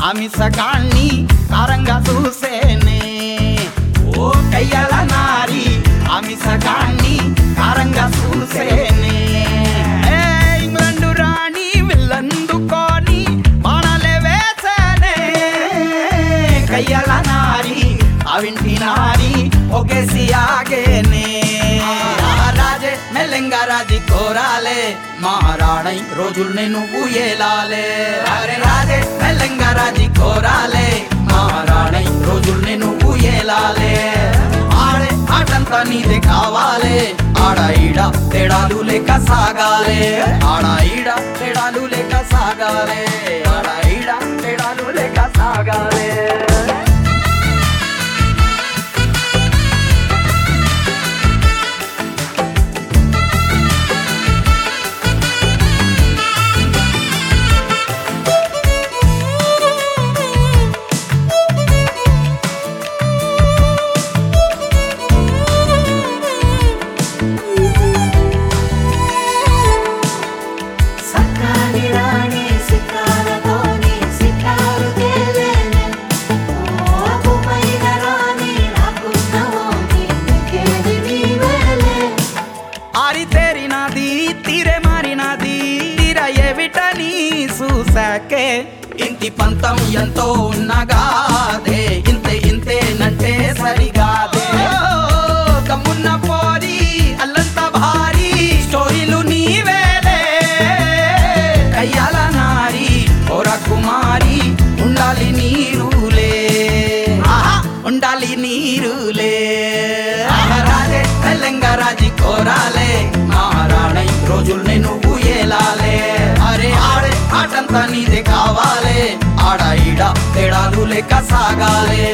అమిసగాన్ని కారంగా చూసేనే ఓ కయ్యాల నారి అమిసగాన్ని కారంగా చూసేనే ఏ ఇంగ్లండు రాణి విల్లందుకొని బాణలే వేసేనే కయ్యాల నారి అవింటి నారి ఒకేసి ఆగేనే రాజే మెల్లంగా రాజి కోరాలే మహారాణై రోజుల్ని నువ్వు ఏలాలే అరే రాజే మెల్లంగా రాజి కోరాలే మహారాణై రోజుల్ని నువ్వు ఏలాలే ఆడే ఆటంతా నీదే కావాలే ఆడ ఈడ తేడాలు లేక సాగాలే ఆడ ఈడ తేడాలు లేక సాగాలే ఆడ ఈడ తేడాలు లేక సాగాలే సక్కాని రాణి సిక్కాలతోని సిక్కాలు తేలేనే ఓ అగుపైన రాణి నాకున్నవో నీకేది నీవేలే ఆరి తేరినది తీరే మారినది తీర ఏవిటని చూసాకే ఇంటి పంతం ఎంతో ఉన్నగాదే ఇంతే ఇంతేనంటే సరిగాదే కమ్మున్న పోరి అల్లంత భారీ స్టోరీలు నీవేలే కయ్యాల నారి ఓర కుమారి ఉండాలి నీరులే ఆహా, ఉండాలి నీరులే రాజే తెలంగా రాజి కోరాలే మహారాణై రోజుల్ని నువ్వు ఏలాలే అరే ఆడే ఆటంతా నీదే కావాలే ఆడ ఈడ తేడాలు లేక సాగాలే